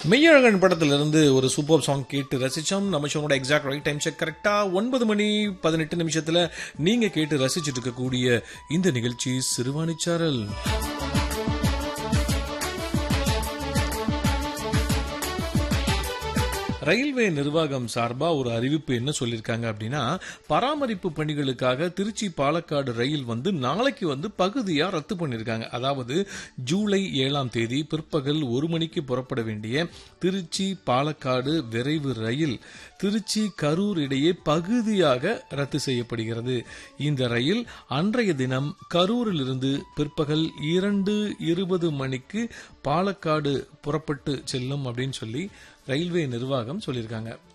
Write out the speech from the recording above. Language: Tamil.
மெய்யழகன் படத்திலிருந்து ஒரு சூப்பர் சாங் கேட்டு ரசிச்சோம் நம்ம ஷோனோட எக்ஸாக்ட் ரைட் டைம் செக் கரெக்டா ஒன்பது மணி பதினெட்டு நிமிஷத்துல நீங்க கேட்டு ரசிச்சிட்டு இருக்கக்கூடிய இந்த நிகழ்ச்சி சிறுவாணிச்சாரல் ரயில்வே நிர்வாகம் சார்பா ஒரு அறிவிப்பு என்ன சொல்லியிருக்காங்க அப்படின்னா பராமரிப்பு பணிகளுக்காக திருச்சி பாலக்காடு ரயில் வந்து நாளைக்கு வந்து பகுதியா ரத்து பண்ணிருக்காங்க அதாவது ஜூலை ஏழாம் தேதி பிற்பகல் ஒரு மணிக்கு புறப்பட வேண்டிய திருச்சி பாலக்காடு விரைவு ரயில் திருச்சி கரூர் இடையே பகுதியாக ரத்து செய்யப்படுகிறது இந்த ரயில் அன்றைய தினம் கரூரிலிருந்து பிற்பகல் இரண்டு இருபது மணிக்கு பாலக்காடு புறப்பட்டு செல்லும் அப்படின்னு சொல்லி ரயில்வே நிர்வாகம் சொல்லியிருக்காங்க